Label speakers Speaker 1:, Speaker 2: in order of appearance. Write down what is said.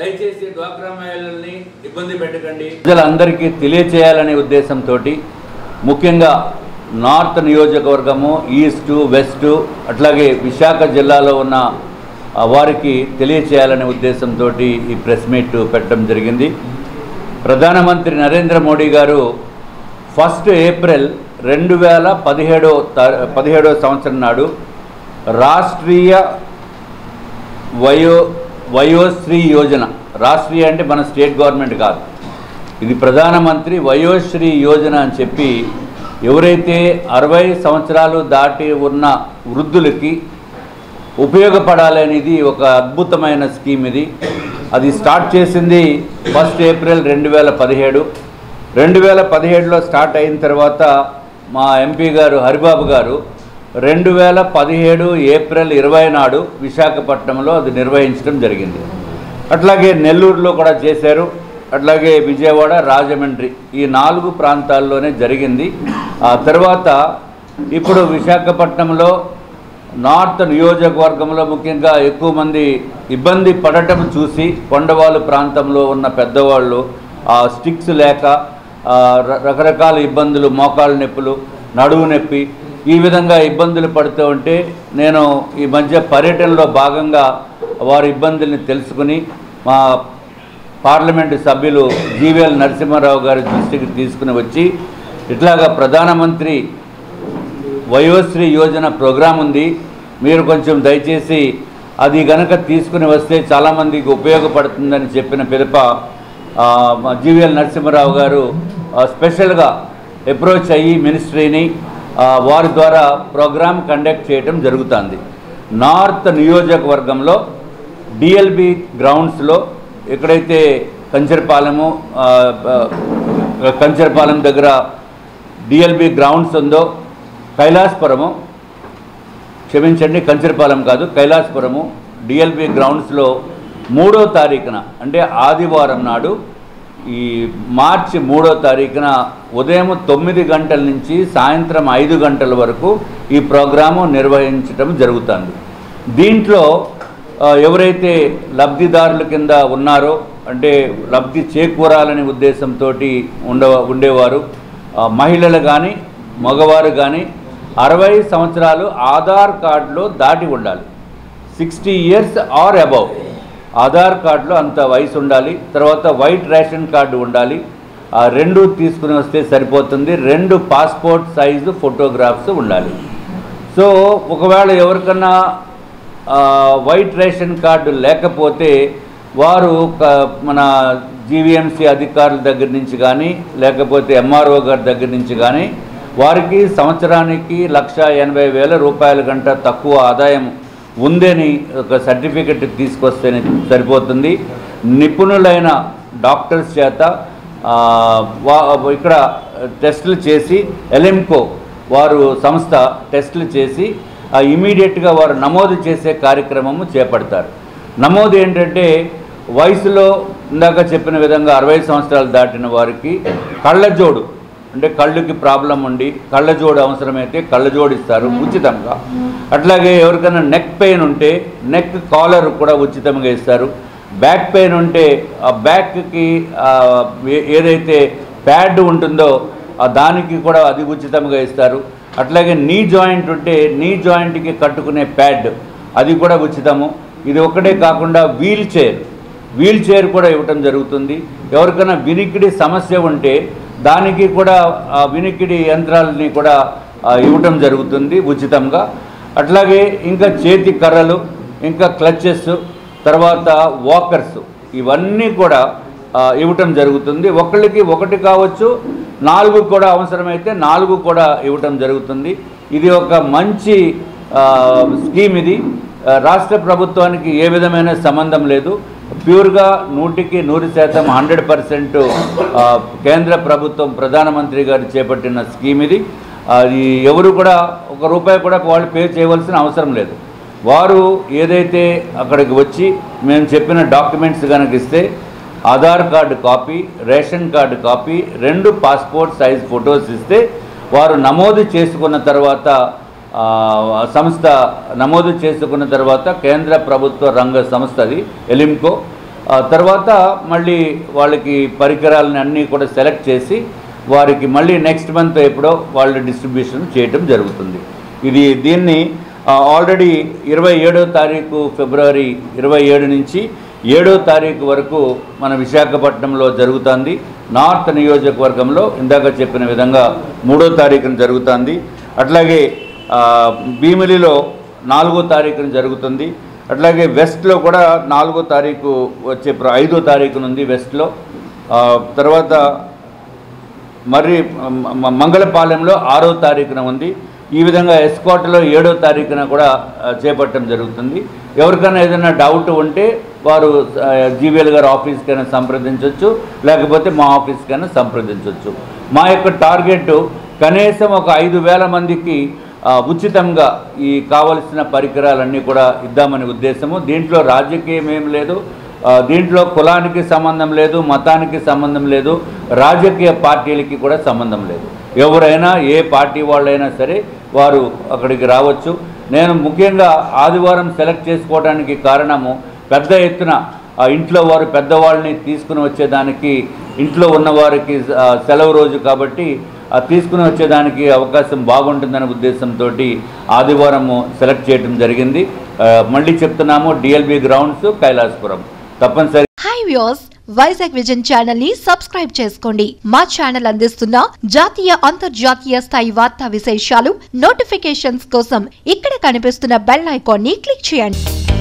Speaker 1: దయచేసి డ్వాక్రా మహిళల్ని ఇబ్బంది పెట్టకండి ప్రజలందరికీ తెలియచేయాలనే ఉద్దేశంతో ముఖ్యంగా నార్త్ నియోజకవర్గము ఈస్ట్ వెస్ట్ అట్లాగే విశాఖ జిల్లాలో ఉన్న ఆ, వారికి తెలియచేయాలనే ఉద్దేశంతో ఈ ప్రెస్ మీట్ పెట్టడం జరిగింది ప్రధానమంత్రి నరేంద్ర మోడీ గారు ఫస్ట్ ఏప్రిల్ రెండు వేల పదిహేడో తా- పదిహేడో సంవత్సరం నాడు రాష్ట్రీయ వయో వయోశ్రీ యోజన రాష్ట్రీయ అంటే మన స్టేట్ గవర్నమెంట్ కాదు ఇది ప్రధానమంత్రి వయోశ్రీ యోజన అని చెప్పి ఎవరైతే అరవై సంవత్సరాలు దాటి ఉన్న వృద్ధులకి ఉపయోగపడాలి అనేది ఒక అద్భుతమైన స్కీమ్ ఇది అది స్టార్ట్ చేసింది ఫస్ట్ ఏప్రిల్ రెండు వేల పదిహేడు రెండు వేల పదిహేడులో స్టార్ట్ అయిన తర్వాత మా ఎంపీ గారు హరిబాబు గారు రెండు వేల పదిహేడు ఏప్రిల్ ఇరవై నాడు విశాఖపట్నంలో అది నిర్వహించడం జరిగింది అట్లాగే నెల్లూరులో కూడా చేశారు అట్లాగే విజయవాడ రాజమండ్రి ఈ నాలుగు ప్రాంతాల్లోనే జరిగింది ఆ తర్వాత ఇప్పుడు విశాఖపట్నంలో నార్త్ నియోజకవర్గంలో ముఖ్యంగా ఎక్కువ మంది ఇబ్బంది పడటం చూసి కొండవాళ్ళు ప్రాంతంలో ఉన్న పెద్దవాళ్ళు ఆ స్టిక్స్ లేక ఆ, ర- రకరకాల ఇబ్బందులు మోకాళ్ళ నొప్పులు నడువు నొప్పి ఈ విధంగా ఇబ్బందులు పడుతూ ఉంటే నేను ఈ మధ్య పర్యటనలో భాగంగా వారి ఇబ్బందుల్ని తెలుసుకుని మా పార్లమెంటు సభ్యులు జీవీఎల్ నరసింహారావు గారి దృష్టికి తీసుకుని వచ్చి ఇట్లాగా ప్రధానమంత్రి వయోశ్రీ యోజన ప్రోగ్రాం ఉంది మీరు కొంచెం దయచేసి అది గనక తీసుకుని వస్తే చాలామందికి ఉపయోగపడుతుందని చెప్పిన పిదప ఆ, మా జీవీఎల్ నరసింహారావు గారు ఆ, స్పెషల్గా అప్రోచ్ అయ్యి మినిస్ట్రీని ఆ, వారి ద్వారా ప్రోగ్రామ్ కండక్ట్ చేయడం జరుగుతుంది నార్త్ నియోజకవర్గంలో డిఎల్బి గ్రౌండ్స్లో ఎక్కడైతే కంచరపాలెము ఆ, ఆ, కంచరపాలెం దగ్గర డిఎల్బి గ్రౌండ్స్ ఉందో కైలాసపురము క్షమించండి కంచరపాలెం కాదు కైలాసపురము డిఎల్బి గ్రౌండ్స్లో మూడో తారీఖున అంటే ఆదివారం నాడు ఈ మార్చి మూడో తారీఖున ఉదయం తొమ్మిది గంటల నుంచి సాయంత్రం ఐదు గంటల వరకు ఈ ప్రోగ్రాము నిర్వహించడం జరుగుతుంది దీంట్లో ఆ, ఎవరైతే లబ్ధిదారుల కింద ఉన్నారో అంటే లబ్ధి చేకూరాలనే ఉద్దేశంతో ఉండ ఉండేవారు ఆ, మహిళలు కానీ మగవారు కానీ అరవై సంవత్సరాలు ఆధార్ కార్డులో దాటి ఉండాలి sixty years or above Aadhaar కార్డులో అంత వయసు ఉండాలి తర్వాత వైట్ రేషన్ కార్డు ఉండాలి ఆ రెండు తీసుకుని వస్తే సరిపోతుంది రెండు పాస్పోర్ట్ సైజు ఫోటోగ్రాఫ్స్ ఉండాలి సో ఒకవేళ ఎవరికన్నా ఆ, వైట్ రేషన్ కార్డు లేకపోతే వారు క- మన జీవీఎంసీ అధికారుల దగ్గర నుంచి కానీ లేకపోతే ఎంఆర్ఓ గారి దగ్గర నుంచి కానీ వారికి సంవత్సరానికి లక్ష ఎనభై వేల రూపాయల గంట తక్కువ ఆదాయం ఉందని ఒక సర్టిఫికెట్ తీసుకొస్తేనే సరిపోతుంది నిపుణులైన డాక్టర్స్ చేత ఆ, వా- ఇక్కడ టెస్టులు చేసి ఎలెంకో వారు సంస్థ టెస్టులు చేసి ఆ ఇమీడియట్గా వారు నమోదు చేసే కార్యక్రమము చేపడతారు నమోదు ఏంటంటే వయసులో ఇందాక చెప్పిన విధంగా అరవై సంవత్సరాలు దాటిన వారికి కళ్ళజోడు అంటే కళ్ళుకి ప్రాబ్లం ఉండి కళ్ళజోడు అవసరమైతే కళ్ళజోడు ఇస్తారు ఉచితంగా అట్లాగే ఎవరికైనా నెక్ పెయిన్ ఉంటే నెక్ కాలర్ కూడా ఉచితంగా ఇస్తారు బ్యాక్ పెయిన్ ఉంటే ఆ బ్యాక్కి ఆ, ఏ- ఏదైతే ప్యాడ్ ఉంటుందో ఆ దానికి కూడా అది ఉచితంగా ఇస్తారు అట్లాగే నీ జాయింట్ ఉంటే నీ జాయింట్కి కట్టుకునే ప్యాడ్ అది కూడా ఉచితము ఇది ఒక్కటే కాకుండా వీల్ చైర్ వీల్ చైర్ కూడా ఇవ్వటం జరుగుతుంది ఎవరికైనా వినికిడి సమస్య ఉంటే దానికి కూడా ఆ వినికిడి యంత్రాలని కూడా ఆ, ఇవ్వటం జరుగుతుంది ఉచితంగా అట్లాగే ఇంకా చేతి కర్రలు ఇంకా క్లచెస్ తర్వాత వాకర్స్ ఇవన్నీ కూడా ఆ, ఇవ్వటం జరుగుతుంది ఒకళ్ళకి ఒకటి కావచ్చు నాలుగు కూడా అవసరమైతే నాలుగు కూడా ఇవ్వటం జరుగుతుంది ఇది ఒక మంచి ఆ, స్కీమ్ ఇది ఆ, రాష్ట్ర ప్రభుత్వానికి ఏ విధమైన సంబంధం లేదు ప్యూర్గా నూటికి నూరు శాతం హండ్రెడ్ పర్సెంట్ కేంద్ర ప్రభుత్వం ప్రధానమంత్రి గారు చేపట్టిన స్కీమ్ ఇది అది ఎవరు కూడా ఒక రూపాయి కూడా వాళ్ళు పే చేయవలసిన అవసరం లేదు వారు ఏదైతే అక్కడికి వచ్చి మేము చెప్పిన డాక్యుమెంట్స్ కనుక ఇస్తే Aadhaar card copy ration card copy రెండు పాస్పోర్ట్ సైజ్ ఫొటోస్ ఇస్తే వారు నమోదు చేసుకున్న తర్వాత ఆ, సంస్థ నమోదు చేసుకున్న తర్వాత కేంద్ర ప్రభుత్వ రంగ సంస్థ అది ఎలింకో ఆ తర్వాత మళ్ళీ వాళ్ళకి పరికరాలని అన్నీ కూడా సెలెక్ట్ చేసి వారికి మళ్ళీ నెక్స్ట్ మంత్ ఎప్పుడో వాళ్ళు డిస్ట్రిబ్యూషన్ చేయటం జరుగుతుంది ఇది దీన్ని ఆల్రెడీ ఇరవై ఏడో తారీఖు ఫిబ్రవరి ఇరవై ఏడు నుంచి ఏడో తారీఖు వరకు మన విశాఖపట్నంలో జరుగుతుంది నార్త్ నియోజకవర్గంలో ఇందాక చెప్పిన విధంగా మూడో తారీఖున జరుగుతుంది అట్లాగే ఆ, భీమిలిలో నాలుగో తారీఖున జరుగుతుంది అట్లాగే వెస్ట్లో కూడా నాలుగో తారీఖు వచ్చే ప్ర- ఐదో తారీఖు ఉంది వెస్ట్లో ఆ, తర్వాత మరి మ- మ- మంగళపాలెంలో ఆరో తారీఖున ఉంది ఈ విధంగా ఎస్కోట్లో ఏడో తారీఖున కూడా ఆ, చేపట్టడం జరుగుతుంది ఎవరికైనా ఏదైనా డౌట్ ఉంటే వారు జీవీఎల్ గారి ఆఫీస్కైనా సంప్రదించవచ్చు లేకపోతే మా ఆఫీస్కైనా సంప్రదించవచ్చు మా యొక్క టార్గెట్ కనీసం ఒక ఐదు వేల మందికి ఆ, ఉచితంగా ఈ కావలసిన పరికరాలన్నీ కూడా ఇద్దామనే ఉద్దేశము దీంట్లో రాజకీయం ఏం లేదు ఆ, దీంట్లో కులానికి సంబంధం లేదు మతానికి సంబంధం లేదు రాజకీయ పార్టీలకి కూడా సంబంధం లేదు ఎవరైనా ఏ పార్టీ వాళ్ళైనా సరే వారు అక్కడికి రావచ్చు నేను ముఖ్యంగా ఆదివారం సెలెక్ట్ చేసుకోవడానికి కారణము పెద్ద ఎత్తున ఆ ఇంట్లో వారు పెద్దవాళ్ళని తీసుకుని వచ్చేదానికి ఇంట్లో ఉన్నవారికి ఆ, సెలవు రోజు కాబట్టి ఆ తీసుకుని వచ్చేదానికి అవకాశం బాగుంటుందనే ఉద్దేశంతో ఆదివారము సెలెక్ట్ చేయడం జరిగింది ఆ, మళ్ళీ చెప్తున్నాము డిఎల్బి గ్రౌండ్స్ కైలాసపురం తప్పనిసరి
Speaker 2: hi views Vizag vision channel ని సబ్స్క్రైబ్ చేసుకోండి మా ఛానల్ అందిస్తున్న జాతీయ అంతర్జాతీయ స్థాయి వార్తా విశేషాలు నోటిఫికేషన్స్ కోసం ఇక్కడ కనిపిస్తున్న బెల్ ఐకాన్ ని క్లిక్ చేయండి